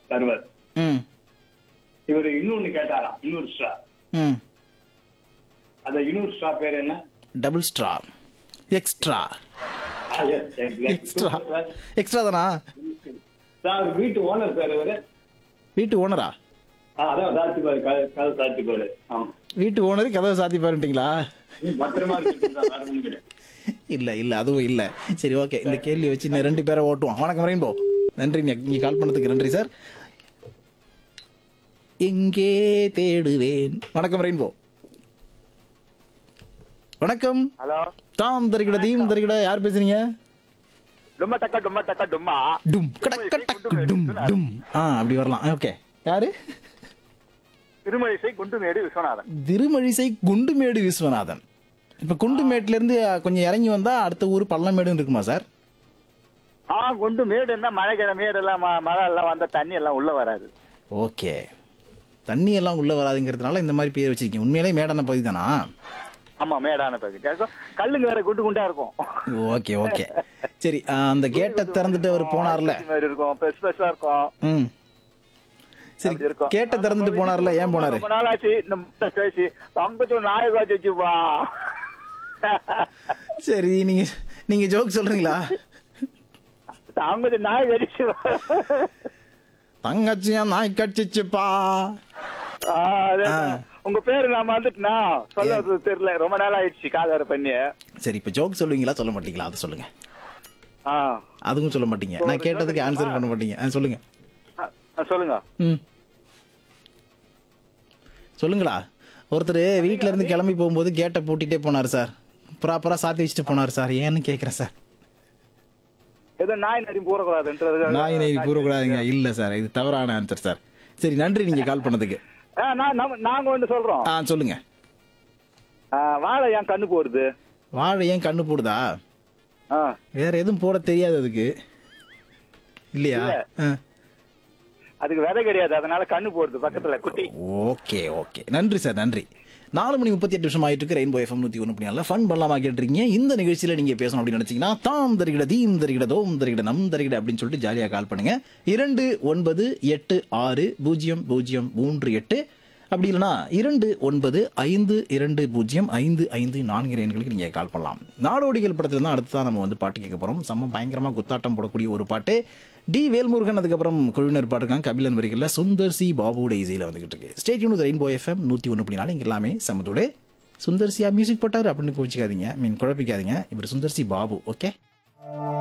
தருவார் ம் இவர் இன்னொன்னு கேட்டாராம் இன்னொரு ஸ்ட்ரா ம் அந்த இன்னொரு ஸ்ட்ரா பேர் என்ன double straw extra Ah, yes, exactly. Extra extra தானா சார் வீட்டு ஓனர் சார் இவரு வீட்டு ஓனரா ஆ, அதான் சாத்தி பாரு கதை சாத்தி பாரு ஆமா வீட்டு ஓனரு கதவை சாத்தி பாருட்டீங்களா நீ பத்திரமா இருக்கு சார் வேற ஒண்ணும் கிடையாது. இல்லை இல்லை அதுவும் இல்லை சரி ஓகே இந்த கேள்வி வச்சு இன்னும் ரெண்டு பேரை ஓட்டுவோம் வணக்கம் ரெயின்போ நன்றி நீங்கள் கால் பண்ணதுக்கு நன்றி சார் எங்கே தேடுவேன் வணக்கம் ரெயின்போ வணக்கம் ஹலோ தாம் தருகிட தீம் தருகிட யார் பேசுறீங்க டும்ம டக்கா டும்ம டக்கா டும்மா டும் கடக்க டக்கு டும் டும் ஆ அப்படி வரலாம் ஓகே யாரு திருமழிசை குண்டுமேடு விஸ்வநாதன் திருமழிசை குண்டுமேடு விஸ்வநாதன் இப்போ குண்டுமேட்ல இருந்து கொஞ்சம் இறங்கி வந்தா அடுத்த ஊர் பள்ளமேடுன்னு இருக்குமா சார் ஆ குண்டு மேடுன்னா மழை கிழ மேடு எல்லாம் ம- மழை எல்லாம் வந்தா தண்ணி எல்லாம் உள்ள வராது ஓகே தண்ணி எல்லாம் உள்ள வராதுங்கிறதுனால இந்த மாதிரி பேர் வச்சிருக்கீங்க உண்மையிலே மேடான பகுதி தானா ஆமா மேடான பகுதி கல்லுங்க வேற குண்டு குண்டா இருக்கும் ஓகே ஓகே சரி ஆ, அந்த கேட்டை திறந்துட்டு அவர் போனார்ல ஆ, மாதிரி இருக்கும் பெருசு பெருசா இருக்கும் ம் சரி அப்படி இருக்கும். கேட்டை திறந்துட்டு போனார்ல ஏன் போனாரு ரொம்ப நாளாச்சு இந்த முட்டை பேசி தங்கச்சு நாயகாச்சு வச்சுப்பா சரி நீங்க நீங்க ஜோக் சொல்றீங்களா தங்கச்சு நாய் கடிச்சு தங்கச்சியா நாய் கடிச்சிச்சுப்பா உங்க பேரு நான் வந்துட்டுனா சொல்ல தெரியல ரொம்ப நாள் ஆயிடுச்சு காதார பண்ணி சரி இப்போ ஜோக் சொல்லுவீங்களா சொல்ல மாட்டீங்களா அதை சொல்லுங்க ஆ அதுவும் சொல்ல மாட்டீங்க நான் கேட்டதுக்கு ஆன்சர் பண்ண மாட்டீங்க ஆ, சொல்லுங்க ஆ, ஆ, சொல்லுங்க ம் சொல்லுங்களா ஒருத்தர் வீட்ல இருந்து கிளம்பி போகும்போது கேட்டை பூட்டிட்டே போனார் சார் ப்ராப்பரா சாத்தி வச்சுட்டு போனார் சார் ஏன்னு கேட்குறேன் சார் ஏதோ நாய் நரி கூறக்கூடாதுன்றது நாய் நெய் கூறக்கூடாதுங்க இல்ல சார் இது தவறான ஆன்சர் சார் சரி நன்றி நீங்க கால் பண்ணதுக்கு ஆ, நான் நம்ம- நாங்க ஒண்ணு சொல்றோம் ஆ சொல்லுங்க ஆ, வாழை ஏன் கண்ணு போடுது வாழை ஏன் கண்ணு போடுதா ஆ, வேற எதுவும் போட தெரியாது அதுக்கு இல்லையா இல்ல. ஆ. அதுக்கு விதை கிடையாது அதனால கண்ணு போடுது பக்கத்துல குட்டி ஓகே ஓகே நன்றி சார் நன்றி நாலு மணி முப்பத்தி எட்டு நிமிஷம் ஆயிட்டு இருக்கு ரெயின்போ எஃப்எம் நூற்றி ஒன்று பண்ணி ஃபன் பண்ணலாமா கேட்டிருக்கீங்க இந்த நிகழ்ச்சியில் நீங்கள் பேசணும் அப்படின்னு நினச்சிங்கன்னா தாம் தருகிட தீம் தருகிட தோம் தருகிட நம் தருகிட அப்படின்னு சொல்லிட்டு ஜாலியாக கால் பண்ணுங்க இரண்டு ஒன்பது எட்டு ஆறு பூஜ்ஜியம் பூஜ்ஜியம் மூன்று எட்டு அப்படி இல்லைனா இரண்டு ஒன்பது ஐந்து இரண்டு பூஜ்ஜியம் ஐந்து ஐந்து நான்கு எண்களுக்கு நீங்கள் கால் பண்ணலாம் நாடோடிகள் படத்தில் தான் அடுத்து தான் நம்ம வந்து பாட்டு கேட்க போகிறோம் செம்ம பயங்கரமாக குத்தாட்டம் போடக்கூடிய ஒரு பாட்டு டி வேல்முருகன் அதுக்கப்புறம் குழுவினர் பாட்டுக்காங்க கபிலன் வரிகளில் சுந்தர் சி பாபுவோட இசையில் வந்துகிட்டு இருக்கு ஸ்டேட் யூனிட் ரெயின்போ எஃப்எம் நூற்றி ஒன்று அப்படினாலும் இங்கே எல்லாமே சமத்தோடு சுந்தர் சியா மியூசிக் போட்டார் அப்படின்னு கோச்சிக்காதீங்க மீன் குழப்பிக்காதீங்க இவர் சுந்தர் சி பாபு ஓகே